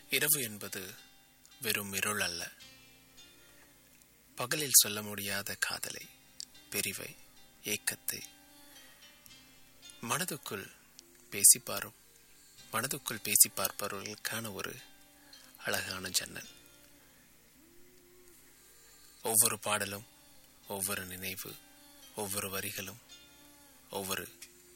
இரவு என்பது வெறும் இருள் அல்ல பகலில் சொல்ல முடியாத காதலை பிரிவை ஏக்கத்தை மனதுக்குள் பேசி பாரும் மனதுக்குள் பேசி பார்ப்பவர்களுக்கான ஒரு அழகான ஜன்னல் ஒவ்வொரு பாடலும் ஒவ்வொரு நினைவு ஒவ்வொரு வரிகளும் ஒவ்வொரு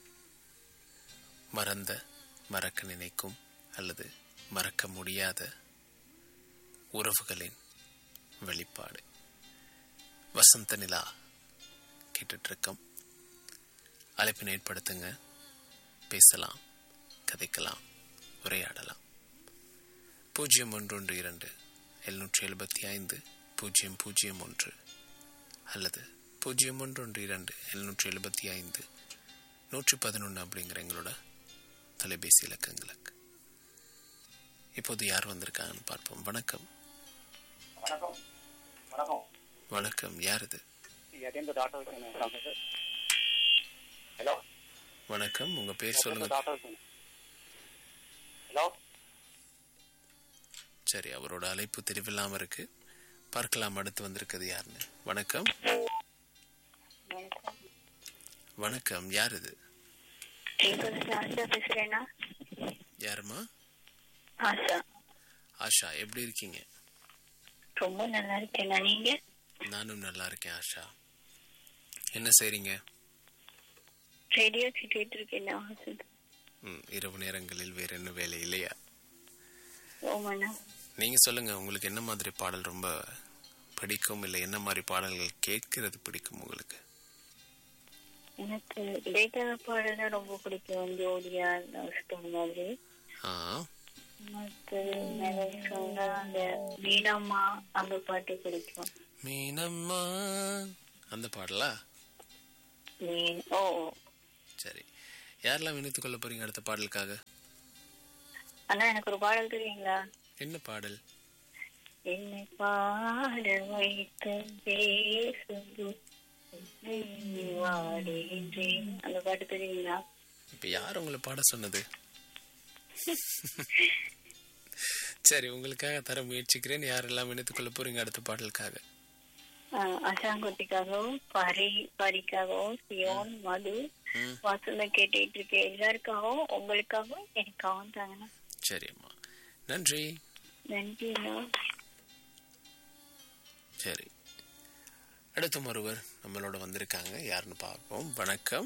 மறந்த மறக்க நினைக்கும் அல்லது மறக்க முடியாத உறவுகளின் வெளிப்பாடு வசந்த நிலா கேட்டுட்டு இருக்கோம் அழைப்பினை ஏற்படுத்துங்க பேசலாம் கதைக்கலாம் உரையாடலாம் பூஜ்ஜியம் ஒன்று ஒன்று இரண்டு எழுநூற்றி எழுபத்தி ஐந்து பூஜ்ஜியம் பூஜ்ஜியம் ஒன்று அல்லது பூஜ்ஜியம் ஒன்று ஒன்று இரண்டு எழுநூற்றி எழுபத்தி ஐந்து நூற்றி பதினொன்று அப்படிங்கிற எங்களோட தொலைபேசி இலக்கங்களுக்கு இப்போது யார் வந்திருக்காங்கன்னு பார்ப்போம் வணக்கம் வணக்கம் வணக்கம் வணக்கம் யார் இது எதேந்த டாக்டர் சார் ஹலோ வணக்கம் உங்க பேர் சொல்லுங்க டாக்டர் ஹலோ சரி அவரோட அழைப்பு தெரிவில்லாம இருக்கு பார்க்கலாம் அடுத்து வந்திருக்கிறது யாருன்னு வணக்கம் வணக்கம் யார் இது ஆஷா பேசுறேனா யாருமா ஆஷா ஆஷா எப்படி இருக்கீங்க ரொம்ப நல்லா இருக்கேனா நீங்க நானும் நல்லா இருக்கேன் ஆஷா என்ன செய்றீங்க ரேடியோ கேட்டுட்டு இருக்கேன் வசந்த் ம், இரவு நேரங்களில் வேற என்ன வேலை இல்லையா ஓமண்ணா நீங்க சொல்லுங்க உங்களுக்கு என்ன மாதிரி பாடல் ரொம்ப பிடிக்கும் இல்லை என்ன மாதிரி பாடல்கள் கேட்கிறது பிடிக்கும் உங்களுக்கு எனக்கு இடைக்கால பாடல் தான் ரொம்ப பிடிக்கும் ஜோடியா நவஸ்தம் மாதிரி ஆ மற்ற நிறைய சொன்னா அந்த மீனம்மா அந்த பாட்டு பிடிக்கும் மீனம்மா அந்த பாடலா மீன் ஓ ஓ. சரி யாரெல்லாம் இணைத்துக் கொள்ள போறீங்க அடுத்த பாடலுக்காக அண்ணா எனக்கு ஒரு பாடல் தெரியுங்களா என்ன பாடல் என்னை பாட வைத்த பேசுது உன்னை வாடுகின்றேன் அந்த பாட்டு தெரியுங்களா இப்ப யார் உங்களை பாட சொன்னது சரி உங்களுக்காக தர முயற்சிக்கிறேன் யாரெல்லாம் இணைத்துக் கொள்ள போறீங்க அடுத்த பாடலுக்காக அசாங்குட்டிக்காகவும் பரி பரிக்காகவும் சியோன் மது ம். வசந்த கேட்டுட்டு இருக்க எல்லாருக்காகவும் உங்களுக்காகவும் எனக்காகவும் தாங்கண்ணா சரி அம்மா நன்றி நன்றி அண்ணா சரி அடுத்த ஒருவர் நம்மளோட வந்திருக்காங்க யாருன்னு பார்ப்போம் வணக்கம்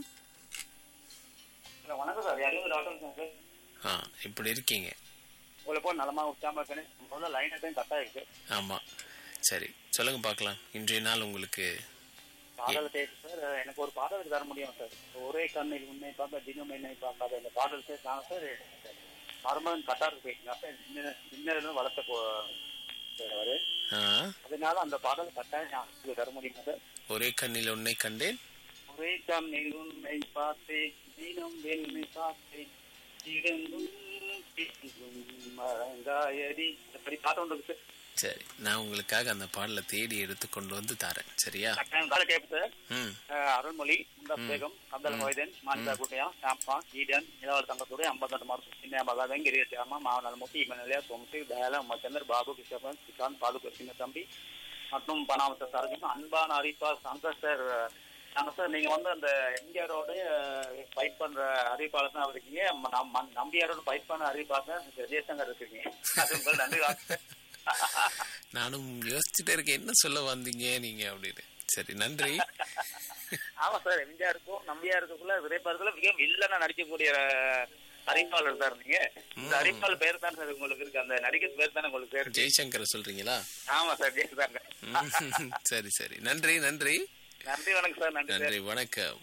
ஹலோ வணக்கம் சார் யாரையும் டாக்டர் சார் ஆ இப்படி இருக்கீங்க உங்களை போய் நலமா உற்சாகமா இருக்கேன் முதல்ல லைன் எதுவும் கரெக்டாக இருக்கு ஆமா சரி சொல்லுங்க பார்க்கலாம் இன்றைய நாள் உங்களுக்கு பாடல் கேட்டு சார் எனக்கு ஒரு பாடலுக்கு தர முடியும் சார் ஒரே கண்ணில் உன்னை பார்க்க தினம் என்னை பார்க்காத இந்த பாடல் சார் நான் சார் மருமகன் கட்டாருக்கு போயிருக்கேன் இன்னும் வளர்த்த போ சார் அவரு ஆ, அதனால அந்த பாடல் கட்டாயம் ஞாபகத்துக்கு தர முடியுமா சார் ஒரே கண்ணில் உன்னை கண்டேன் ஒரே கண்ணில் உன்னை பார்த்தேன் தினம் என்னை பார்த்தேன் இருந்தும் பிரிந்தும் மறந்தாயடி அப்படி பாட்டு ஒன்று இருக்கு சரி நான் உங்களுக்காக அந்த பாடலை தேடி எடுத்து கொண்டு வந்து தரேன் சரியா சார் காலை கேட்பு சார் ம் அஹ் அருள்மொழி முந்தப் பேகம் கந்தல் மொய்தன் மானிதா குட்டையா சாம்பா ஈடன் நிலவர தங்கத்தோடு ஐம்பத்தெட்டு மார்க் சின்ன மகாதன் கிரிய சியாமா மாவனல்முத்தி இமநிலையா சோமசி தயால மச்சந்தர் பாபு கிஷபன் சிகாந்த் பாதுக சின்ன தம்பி மற்றும் பனாமத்த சாரதியும் அன்பான அறிப்பா சங்கர் சார் நாங்க சார் நீங்க வந்து அந்த எம்ஜிஆரோட ஃபைட் பண்ற அறிவிப்பாளர் தான் இருக்கீங்க ம- நம்- ம- நம்பியாரோட ஃபைட் பண்ண அறிவிப்பாளர் தான் ஜெயசங்கர் இருக்கீங்க அது உங்களுக்கு நன்றி டாக்டர். நானும் யோசிச்சுட்டே இருக்கேன் என்ன சொல்ல வந்தீங்க நீங்க அப்படின்னு சரி நன்றி ஆமா சார் எம்ஜிஆருக்கும் நம்பியாருக்குள்ள திரைப்படத்துல மிக வில்லனா நடிக்கக்கூடிய அஹ், அறிவிப்பாளர் சார் நீங்க இந்த அறிவிப்பாளர் பேர் தான் சார் உங்களுக்கு இருக்கு அந்த நடிகர் பேர் தானே உங்களுக்கு பேர் ஜெய்சங்கர் சொல்றீங்களா ஆமா சார் ஜெயசாங்க ம், சரி சரி நன்றி நன்றி நன்றி வணக்கம் சார் நன்றி சார் நன்றி வணக்கம்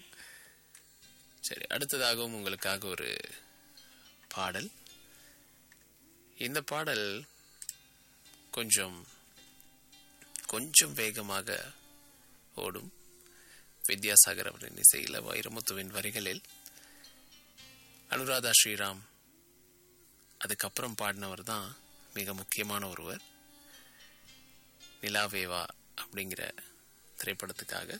சரி அடுத்ததாகவும் உங்களுக்காக ஒரு பாடல் இந்த பாடல் கொஞ்சம் கொஞ்சம் வேகமாக ஓடும் வித்யாசாகர் அவரின் இசையில் வைரமுத்துவின் வரிகளில் அனுராதா ஸ்ரீராம் அதுக்கப்புறம் பாடினவர் தான் மிக முக்கியமான ஒருவர் நிலாவேவா அப்படிங்கிற திரைப்படத்துக்காக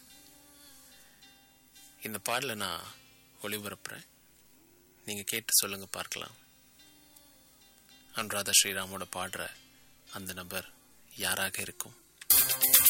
இந்த பாடலை நான் ஒளிபரப்புறேன் நீங்கள் கேட்டு சொல்லுங்க பார்க்கலாம் அனுராதா ஸ்ரீராமோட பாடுற அந்த நபர் யாராக இருக்கும்